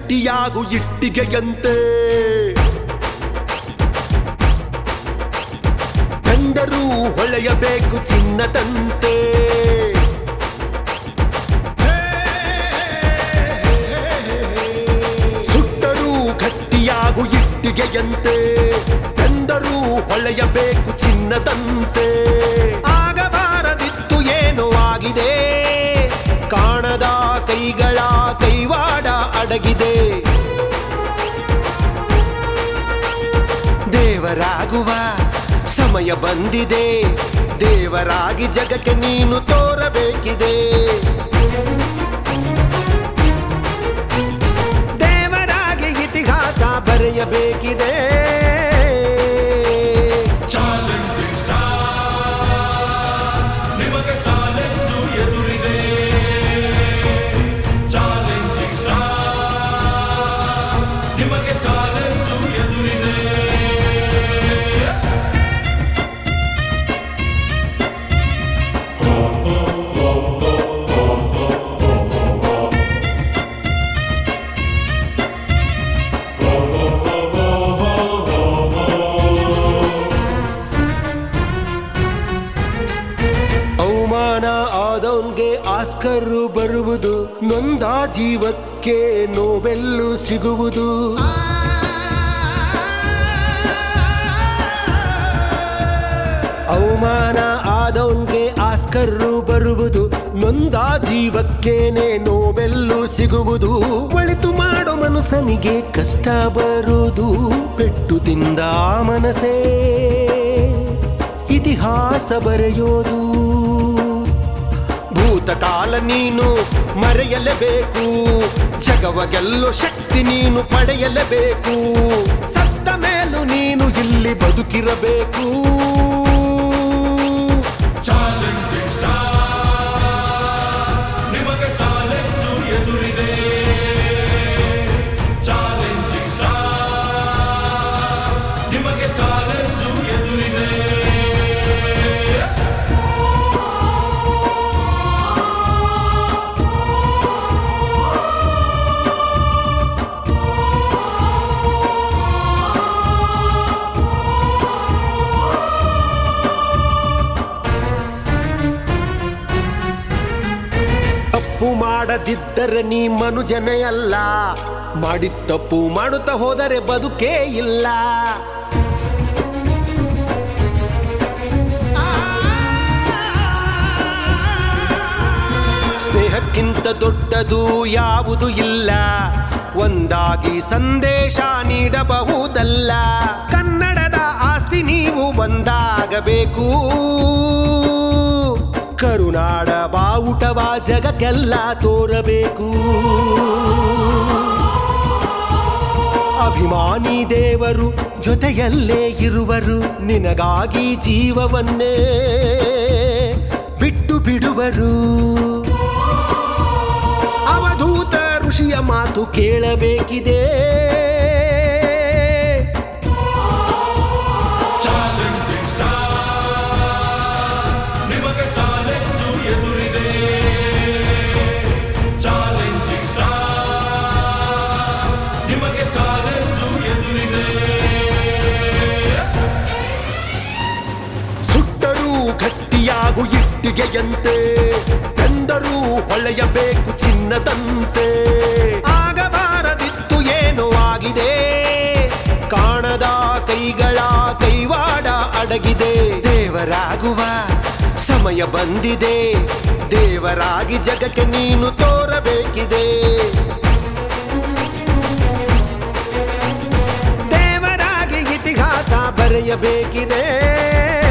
ಗಟ್ಟಿಯಾಗು ಇಟ್ಟಿಗೆಯಂತೆ ಕಂಡರೂ ಹೊಳೆಯಬೇಕು ಚಿನ್ನದಂತೆ ಸುಟ್ಟರೂ ಗಟ್ಟಿಯಾಗು ಇಟ್ಟಿಗೆಯಂತೆ ಕಂಡರೂ ಹೊಳೆಯಬೇಕು ಚಿನ್ನದಂತೆ ಆಗಬಾರದಿತ್ತು ಏನು ಆಗಿದೆ ಕಾಣದ ಕೈಗಳ ಕೈವಾಡ ಅಡಗಿದೆ ದೇವರಾಗುವ ಸಮಯ ಬಂದಿದೆ ದೇವರಾಗಿ ಜಗಕ್ಕೆ ನೀನು ತೋರಬೇಕಿದೆ ದೇವರಾಗಿ ಇತಿಹಾಸ ಬರೆಯಬೇಕಿದೆ ಚಾಲೆಂಜಿಂಗ್ ಸ್ಟಾರ್ ನಿಮಗೆ ಚಾಲೆಂಜು ಎದುರಿದೆ ಚಾಲೆಂಜಿಂಗ್ ಸ್ಟಾರ್ ನಿಮಗೆ ಚಾಲೆಂಜು ಎದುರಿದೆ ಅವಮಾನ ಆದವನ್ಗೆ ಆಸ್ಕರ್ ಬರುವುದು ನೊಂದ ಜೀವಕ್ಕೆ ನೋಬೆಲ್ಲು ಸಿಗುವುದು ಅವಮಾನ ಆದವನ್ಗೆ ಆಸ್ಕರ್ ಬರುವುದು ನೊಂದ ಜೀವಕ್ಕೇನೆ ನೋಬೆಲ್ಲು ಸಿಗುವುದು ಒಳಿತು ಮಾಡೋ ಮನುಷ್ಯನಿಗೆ ಕಷ್ಟ ಬರುವುದು ಪೆಟ್ಟು ತಿಂದ ಆ ಮನಸ್ಸೇ ಇತಿಹಾಸ ಬರೆಯೋದು ಭೂತಕಾಲ ನೀನು ಮರೆಯಲೇಬೇಕು ಜಗವ ಗೆಲ್ಲೋ ಶಕ್ತಿ ನೀನು ಪಡೆಯಲೇಬೇಕು ಸತ್ತ ಮೇಲೂ ನೀನು ಇಲ್ಲಿ ಬದುಕಿರಬೇಕು ಚಾಲೆಂಜಿಂಗ್ ಸ್ಟಾರ್ ನಿಮಗೆ ಚಾಲೆಂಜು ಎದುರಿದೆ ಚಾಲೆಂಜಿಂಗ್ ಸ್ಟಾರ್ ನಿಮಗೆ ಚಾಲೆಂಜು ಎದುರಿದೆ ತಪ್ಪು ಮಾಡದಿದ್ದರೆ ನೀ ಮನುಜನೇ ಅಲ್ಲ ಮಾಡಿದ ತಪ್ಪು ಮಾಡುತ್ತಾ ಹೋದರೆ ಬದುಕೇ ಇಲ್ಲ ಸ್ನೇಹಕ್ಕಿಂತ ದೊಡ್ಡದು ಯಾವುದು ಇಲ್ಲ ಒಂದಾಗಿ ಸಂದೇಶ ನೀಡಬಹುದಲ್ಲ ಕನ್ನಡದ ಆಸ್ತಿ ನೀವು ಒಂದಾಗಬೇಕು ಕರುನಾಡ ಬಾವುಟವ ಜಗಕ್ಕೆಲ್ಲ ತೋರಬೇಕು ಅಭಿಮಾನಿ ದೇವರು ಜೊತೆಯಲ್ಲೇ ಇರುವರು ನಿನಗಾಗಿ ಜೀವವನ್ನೇ ಬಿಟ್ಟು ಬಿಡುವರು ಅವಧೂತ ಋಷಿಯ ಮಾತು ಕೇಳಬೇಕಿದೆ ಚಾಲೆಂಜಿಂಗ್ ಸ್ಟಾರ್ ನಿಮಗೆ ಚಾಲೆಂಜು ಎದುರಿದೆ ಚಾಲೆಂಜಿಂಗ್ ಸ್ಟಾರ್ ನಿಮಗೆ ಚಾಲೆಂಜು ಎದುರಿದೆ ಸುಟ್ಟರೂ ಗಟ್ಟಿಯಾಗು ಇಟ್ಟಿಗೆಯಂತೆ ಎಂದರೂ ಹೊಳೆಯಬೇಕು ಚಿನ್ನದಂತೆ ಆಗಬಾರದಿತ್ತು ಏನು ಆಗಿದೆ ಕಾಣದ ಕೈಗಳ ಕೈವಾಡ ಅಡಗಿದೆ ದೇವರಾಗುವ ಸಮಯ ಬಂದಿದೆ ದೇವರಾಗಿ ಜಗಕ್ಕೆ ನೀನು ತೋರಬೇಕಿದೆ ದೇವರಾಗಿ ಇತಿಹಾಸ ಬರೆಯಬೇಕಿದೆ